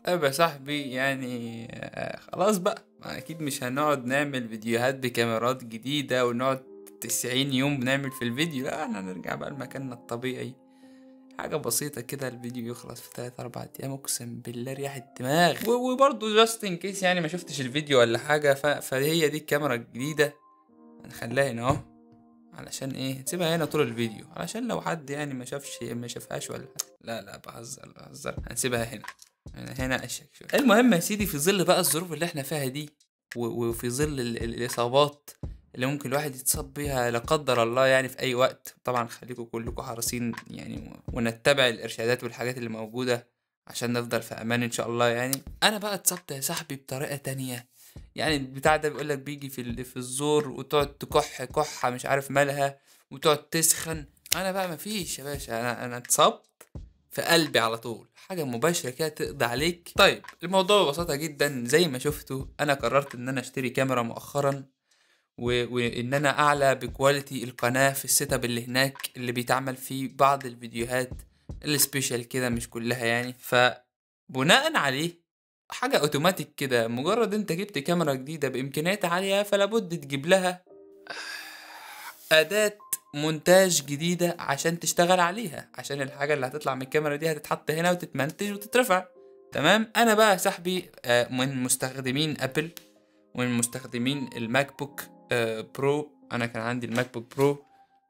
طيب يا صاحبي يعني آه، خلاص بقى ما اكيد مش هنقعد نعمل فيديوهات بكاميرات جديدة ونقعد تسعين يوم بنعمل في الفيديو لا احنا نرجع بقى لمكاننا الطبيعي حاجة بسيطة كده الفيديو يخلص في تلات أربع أيام أقسم بالله ريحة دماغ و- وبرضه جاست إن كيس يعني ما شفتش الفيديو ولا حاجة ف... فهي دي الكاميرا الجديدة هنخليها هنا أهو علشان إيه نسيبها هنا طول الفيديو علشان لو حد يعني ما شافش ما شافهاش ولا حاجة لا لا بهزر بهزر هنسيبها هنا هنا هنا اشيك شويه المهم يا سيدي في ظل بقى الظروف اللي احنا فيها دي و- وفي ظل ال- ال- الاصابات اللي ممكن الواحد يتصاب بيها لا قدر الله يعني في اي وقت طبعا خليكم كلكم حريصين يعني و- ونتبع الارشادات والحاجات اللي موجوده عشان نفضل في امان ان شاء الله يعني انا بقى اتصبت يا صاحبي بطريقه تانية يعني البتاع ده بيقولك بيجي في ال- في الزور وتقعد تكح كحه مش عارف مالها وتقعد تسخن انا بقى مفيش يا باشا انا انا اتصبت في قلبي على طول حاجة مباشرة كده تقضي عليك طيب الموضوع ببساطة جدا زي ما شفتوا أنا قررت إن أنا أشتري كاميرا مؤخرا و... وإن أنا أعلى بكواليتي القناة في السيت اب اللي هناك اللي بيتعمل فيه بعض الفيديوهات السبيشال كده مش كلها يعني فبناء عليه حاجة اوتوماتيك كده مجرد انت جبت كاميرا جديدة بإمكانيات عالية فلابد تجيب لها أداة مونتاج جديدة عشان تشتغل عليها عشان الحاجة اللي هتطلع من الكاميرا دي هتتحط هنا وتتمنتج وتترفع تمام أنا بقى يا صاحبي آه، من مستخدمين أبل ومن مستخدمين الماك بوك آه، برو أنا كان عندي الماك بوك برو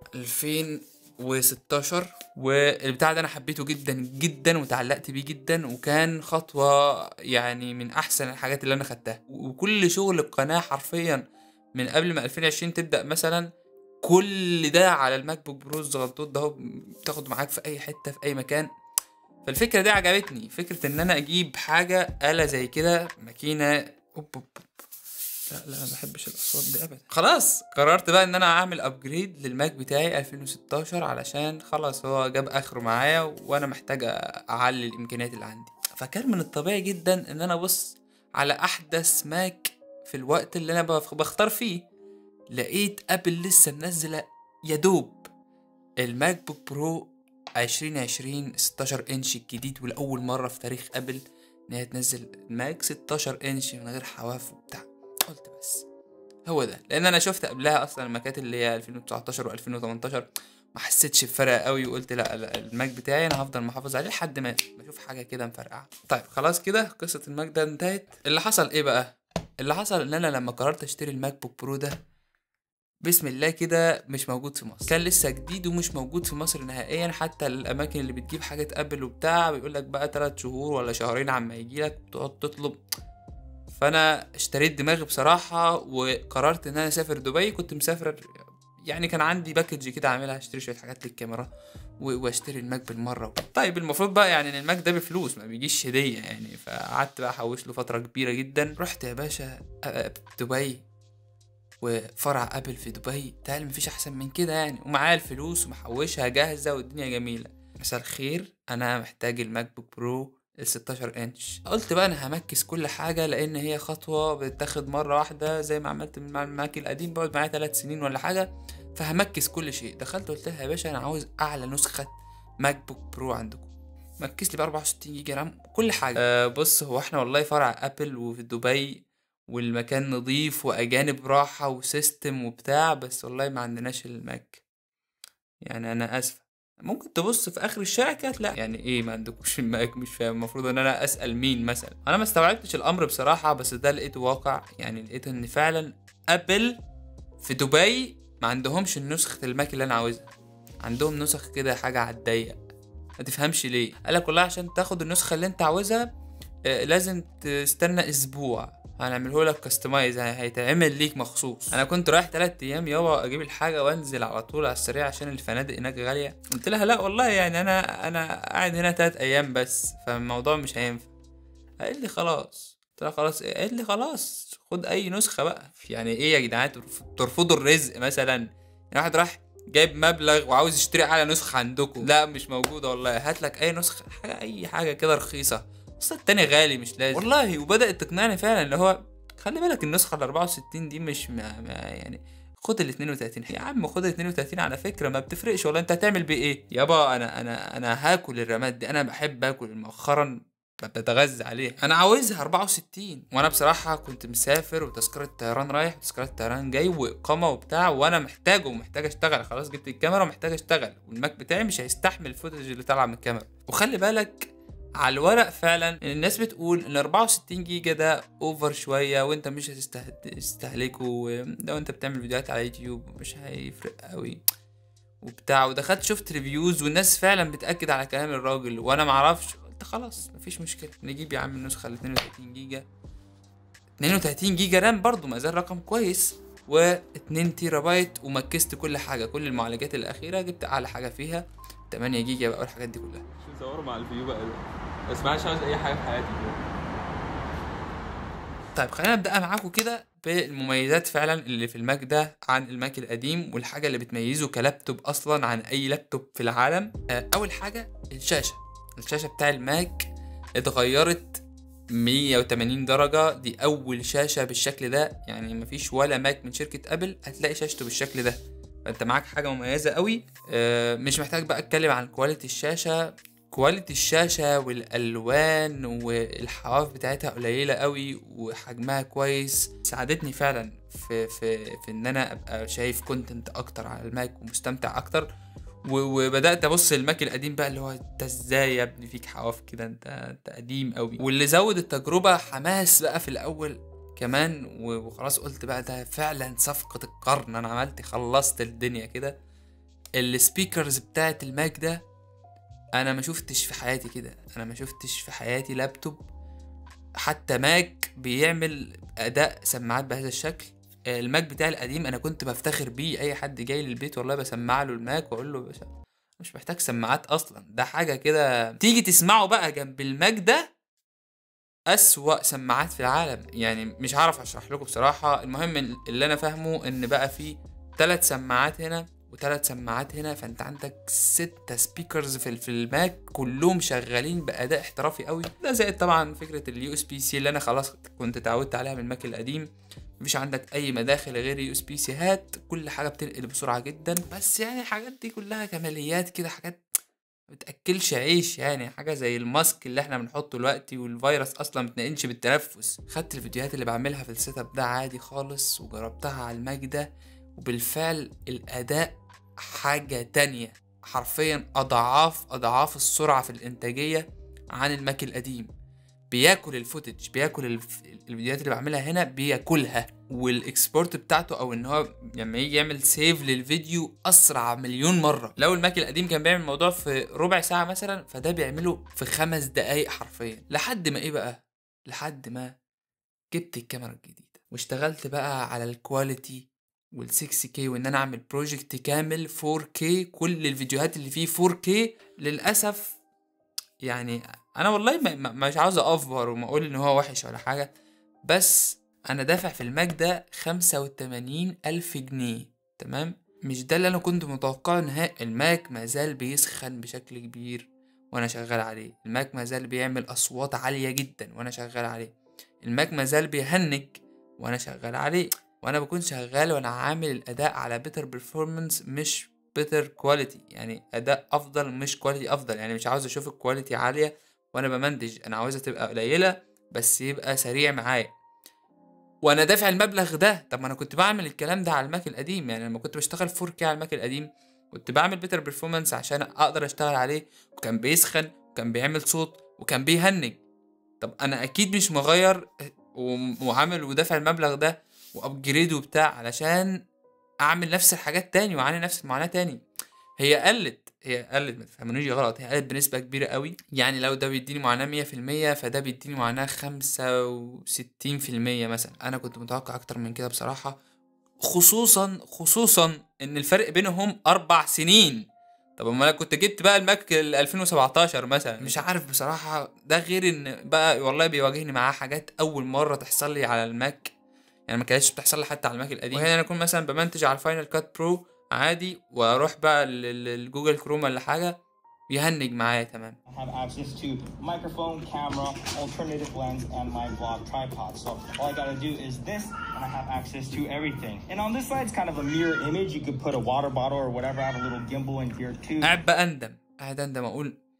2016 والبتاع ده أنا حبيته جدا جدا وتعلقت بيه جدا وكان خطوة يعني من أحسن الحاجات اللي أنا خدتها وكل شغل القناة حرفيا من قبل ما 2020 تبدأ مثلا كل ده على الماك بوك برو الصغنطوط ده هو بتاخد معاك في اي حته في اي مكان فالفكره دي عجبتني فكره ان انا اجيب حاجه آلة زي كده ماكينه أوب أوب أوب. لا لا ما بحبش الاصوات دي ابدا خلاص قررت بقى ان انا اعمل ابجريد للماك بتاعي 2016 علشان خلاص هو جاب اخره معايا وانا محتاج اعلي الامكانيات اللي عندي فكان من الطبيعي جدا ان انا ابص على احدث ماك في الوقت اللي انا بخ- بختار فيه لقيت ابل لسه منزله يا دوب الماك بوك برو 2020 16 انش الجديد ولاول مره في تاريخ ابل ان هي تنزل ماك 16 انش من غير حواف وبتاع قلت بس هو ده لان انا شفت قبلها اصلا الماكات اللي هي 2019 و2018 ما حسيتش بفرق قوي وقلت لا لا، الماك بتاعي انا هفضل محافظ عليه لحد ما بشوف حاجه كده مفرقعه طيب خلاص كده قصه الماك ده انتهت اللي حصل ايه بقى اللي حصل ان انا لما قررت اشتري الماك بوك برو ده بسم الله كده مش موجود في مصر كان لسه جديد ومش موجود في مصر نهائيا حتى الاماكن اللي بتجيب حاجه ابل وبتاع بيقول لك بقى 3 شهور ولا شهرين عما يجي لك تقعد تطلب فانا اشتريت دماغي بصراحه وقررت ان انا اسافر دبي كنت مسافر يعني كان عندي باكج كده عاملها اشتري شويه حاجات للكاميرا و- واشتري الماك بالمره طيب المفروض بقى يعني ان الماك ده بفلوس ما بيجيش هديه يعني فقعدت بقى احوش له فتره كبيره جدا رحت يا باشا أ- أ- دبي وفرع ابل في دبي تعال مفيش احسن من كده يعني ومعايا الفلوس ومحوشها جاهزه والدنيا جميله مساء الخير انا محتاج الماك بوك برو ال 16 انش قلت بقى انا همكس كل حاجه لان هي خطوه بتتاخد مره واحده زي ما عملت مع الماك القديم بقعد معايا 3 سنين ولا حاجه فهمكس كل شيء دخلت قلت لها يا باشا انا عاوز اعلى نسخه ماك بوك برو عندكم مكس لي ب 64 جيجا رام كل حاجه أه بص هو احنا والله فرع ابل وفي دبي والمكان نظيف واجانب راحه وسيستم وبتاع بس والله ما عندناش الماك يعني انا اسف ممكن تبص في اخر الشارع كده تلاقي يعني ايه ما عندكوش الماك مش فاهم المفروض ان انا اسال مين مثلا انا ما استوعبتش الامر بصراحه بس ده لقيته واقع يعني لقيت ان فعلا ابل في دبي ما عندهمش نسخه الماك اللي انا عاوزها عندهم نسخ كده حاجه على الضيق ما تفهمش ليه قالك والله عشان تاخد النسخه اللي انت عاوزها آه، لازم تستنى اسبوع هنعمله لك كاستمايز هيتعمل ليك مخصوص انا كنت رايح 3 ايام يابا اجيب الحاجه وانزل على طول على السريع عشان الفنادق هناك غاليه قلت لها لا والله يعني انا انا قاعد هنا 3 ايام بس فالموضوع مش هينفع قال لي خلاص قلت لها خلاص ايه قال لي خلاص خد اي نسخه بقى يعني ايه يا جدعان ترف- ترفضوا الرزق مثلا يعني واحد راح جايب مبلغ وعاوز يشتري اعلى نسخه عندكم لا مش موجوده والله هات لك اي نسخه حاجه اي حاجه كده رخيصه بس التاني غالي مش لازم والله وبدات تقنعني فعلا اللي هو خلي بالك النسخه ال 64 دي مش ما, ما يعني خد ال 32 يا عم خد ال 32 على فكره ما بتفرقش والله انت هتعمل بيه ايه يابا انا انا انا هاكل الرماد دي انا بحب اكل مؤخرا بتغذى عليه انا عاوزها 64 وانا بصراحه كنت مسافر وتذكره طيران رايح وتذكره طيران جاي واقامه وبتاع وانا محتاجه ومحتاج اشتغل خلاص جبت الكاميرا ومحتاج اشتغل والماك بتاعي مش هيستحمل الفوتج اللي طالعه من الكاميرا وخلي بالك على الورق فعلا ان الناس بتقول ان 64 جيجا ده اوفر شويه وانت مش هتستهلكه لو انت بتعمل فيديوهات على يوتيوب مش هيفرق قوي وبتاع ودخلت شفت ريفيوز والناس فعلا بتاكد على كلام الراجل وانا معرفش قلت خلاص مفيش مشكله نجيب يا عم النسخه ال 32 جيجا 32 جيجا رام برضو ما زال رقم كويس و2 تيرا بايت ومكست كل حاجه كل المعالجات الاخيره جبت اعلى حاجه فيها 8 جيجا بقى والحاجات دي كلها شو مصوره مع الفيو بقى ده بس ما عادش عاوز اي حاجه في حياتي كده طيب خلينا نبدأ معاكم كده بالمميزات فعلا اللي في الماك ده عن الماك القديم والحاجة اللي بتميزه كلابتوب أصلا عن أي لابتوب في العالم آه، أول حاجة الشاشة الشاشة بتاع الماك اتغيرت 180 درجة دي أول شاشة بالشكل ده يعني مفيش ولا ماك من شركة أبل هتلاقي شاشته بالشكل ده فأنت معاك حاجة مميزة قوي آه، مش محتاج بقى أتكلم عن كواليتي الشاشة كواليتي الشاشة والألوان والحواف بتاعتها قليلة قوي وحجمها كويس ساعدتني فعلا في في في ان انا ابقى شايف كونتنت اكتر على الماك ومستمتع اكتر و- وبدات ابص الماك القديم بقى اللي هو انت ازاي يا ابني فيك حواف كده انت انت قديم قوي واللي زود التجربه حماس بقى في الاول كمان و- وخلاص قلت بقى ده فعلا صفقه القرن انا عملت خلصت الدنيا كده السبيكرز بتاعت الماك ده انا ما شفتش في حياتي كده انا ما شفتش في حياتي لابتوب حتى ماك بيعمل اداء سماعات بهذا الشكل آه، الماك بتاعي القديم انا كنت بفتخر بيه اي حد جاي للبيت والله بسمع له الماك واقول له يا باشا مش محتاج سماعات اصلا ده حاجه كده تيجي تسمعه بقى جنب الماك ده اسوأ سماعات في العالم يعني مش هعرف اشرح لكم بصراحه المهم اللي انا فاهمه ان بقى في ثلاث سماعات هنا وثلاث سماعات هنا فانت عندك ستة سبيكرز في في الماك كلهم شغالين باداء احترافي قوي ده زائد طبعا فكره اليو اس بي سي اللي انا خلاص كنت اتعودت عليها من الماك القديم مفيش عندك اي مداخل غير يو اس بي سي هات كل حاجه بتنقل بسرعه جدا بس يعني الحاجات دي كلها كماليات كده حاجات بتاكلش عيش يعني حاجه زي الماسك اللي احنا بنحطه دلوقتي والفيروس اصلا متنقلش بالتنفس خدت الفيديوهات اللي بعملها في السيت اب ده عادي خالص وجربتها على الماك ده وبالفعل الاداء حاجه تانية حرفيا اضعاف اضعاف السرعه في الانتاجيه عن الماك القديم بياكل الفوتج بياكل الف... الفيديوهات اللي بعملها هنا بياكلها والاكسبورت بتاعته او ان هو لما يجي يعمل سيف للفيديو اسرع مليون مره لو الماك القديم كان بيعمل الموضوع في ربع ساعه مثلا فده بيعمله في خمس دقايق حرفيا لحد ما ايه بقى لحد ما جبت الكاميرا الجديده واشتغلت بقى على الكواليتي وال 6K وان انا اعمل بروجكت كامل 4K كل الفيديوهات اللي فيه 4K للاسف يعني انا والله ما ما- مش عاوز افور وما اقول ان هو وحش ولا حاجه بس انا دافع في الماك ده خمسة وتمانين الف جنيه تمام مش ده اللي انا كنت متوقعه نهائي الماك ما زال بيسخن بشكل كبير وانا شغال عليه الماك ما زال بيعمل اصوات عاليه جدا وانا شغال عليه الماك ما زال بيهنج وانا شغال عليه وانا بكون شغال وانا عامل الاداء على بيتر بيرفورمانس مش بيتر كواليتي يعني اداء افضل مش كواليتي افضل يعني مش عاوز اشوف الكواليتي عاليه وانا بمنتج انا عاوزها تبقى قليله بس يبقى سريع معايا وانا دافع المبلغ ده طب ما انا كنت بعمل الكلام ده على الماك القديم يعني لما كنت بشتغل 4K على الماك القديم كنت بعمل بيتر بيرفورمانس عشان اقدر اشتغل عليه وكان بيسخن وكان بيعمل صوت وكان بيهنج طب انا اكيد مش مغير وم- وعامل ودافع المبلغ ده وابجريد وبتاع علشان اعمل نفس الحاجات تاني واعاني نفس المعاناه تاني هي قلت هي قلت ما تفهمونيش غلط هي قلت بنسبه كبيره قوي يعني لو ده بيديني معاناه 100% فده بيديني معاناه 65% مثلا انا كنت متوقع اكتر من كده بصراحه خصوصا خصوصا ان الفرق بينهم اربع سنين طب اما انا كنت جبت بقى الماك ال 2017 مثلا مش عارف بصراحه ده غير ان بقى والله بيواجهني معاه حاجات اول مره تحصل لي على الماك يعني ما كانتش بتحصل لي حتى على الماك القديم وهنا انا اكون مثلا بمنتج على الفاينل كات برو عادي واروح بقى لل- للجوجل كروم ولا حاجه يهنج معايا تمام I have access to microphone, camera, alternative lens, and my vlog tripod. So all I gotta do is this, and I have access to everything. And on this side, it's kind of a mirror image. You could put a water bottle or whatever. I have a little gimbal in here too. قاعد بقى اندم قاعد اندم اقول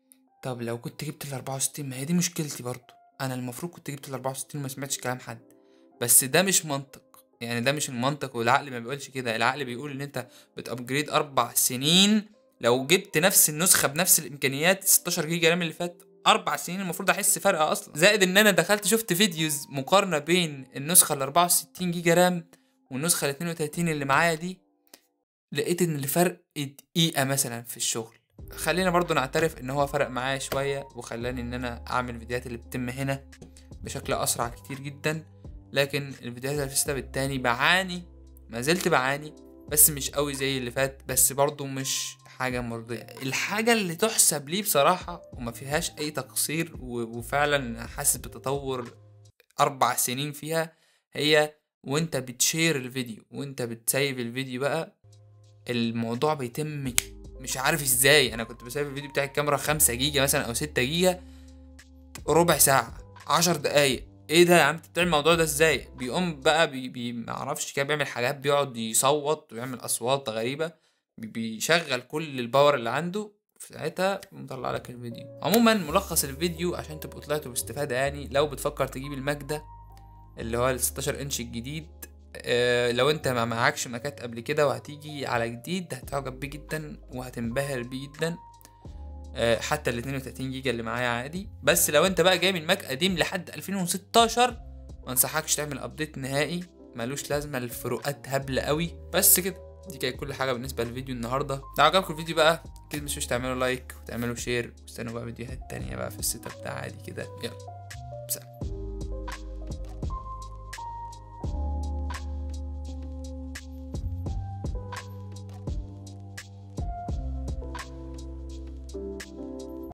طب لو كنت جبت ال 64 ما هي دي مشكلتي برضو انا المفروض كنت جبت ال 64 وما سمعتش كلام حد بس ده مش منطق يعني ده مش المنطق والعقل ما بيقولش كده العقل بيقول ان انت بتابجريد اربع سنين لو جبت نفس النسخه بنفس الامكانيات 16 جيجا رام اللي فات اربع سنين المفروض احس فرق اصلا زائد ان انا دخلت شفت فيديوز مقارنه بين النسخه ال 64 جيجا رام والنسخه ال 32 اللي معايا دي لقيت ان الفرق دقيقه مثلا في الشغل خلينا برضو نعترف ان هو فرق معايا شويه وخلاني ان انا اعمل الفيديوهات اللي بتتم هنا بشكل اسرع كتير جدا لكن الفيديوهات اللي في السيت التاني بعاني ما زلت بعاني بس مش قوي زي اللي فات بس برضو مش حاجة مرضية الحاجة اللي تحسب ليه بصراحة وما فيهاش أي تقصير و- وفعلا حاسس بتطور أربع سنين فيها هي وانت بتشير الفيديو وانت بتسيب الفيديو بقى الموضوع بيتم مش عارف ازاي انا كنت بسيب الفيديو بتاع الكاميرا خمسة جيجا مثلا او ستة جيجا ربع ساعة عشر دقايق ايه ده يا عم انت بتعمل الموضوع ده ازاي بيقوم بقى بي, بي معرفش كده بيعمل حاجات بيقعد يصوت ويعمل اصوات غريبة بي- بيشغل كل الباور اللي عنده في ساعتها مطلع لك الفيديو عموما ملخص الفيديو عشان تبقوا طلعتوا باستفادة يعني لو بتفكر تجيب الماك ده اللي هو ال 16 انش الجديد آه، لو انت ما معكش ماكات قبل كده وهتيجي على جديد هتعجب بيه جدا وهتنبهر بيه جدا آه، حتى ال 32 جيجا اللي معايا عادي بس لو انت بقى جاي من ماك قديم لحد 2016 ما انصحكش تعمل ابديت نهائي ملوش لازمه الفروقات هبله قوي بس كده دي كانت كل حاجه بالنسبه للفيديو النهارده لو عجبكم الفيديو بقى اكيد مش تعملوا لايك وتعملوا شير واستنوا بقى فيديوهات تانية بقى في السيت اب ده عادي كده يلا سلام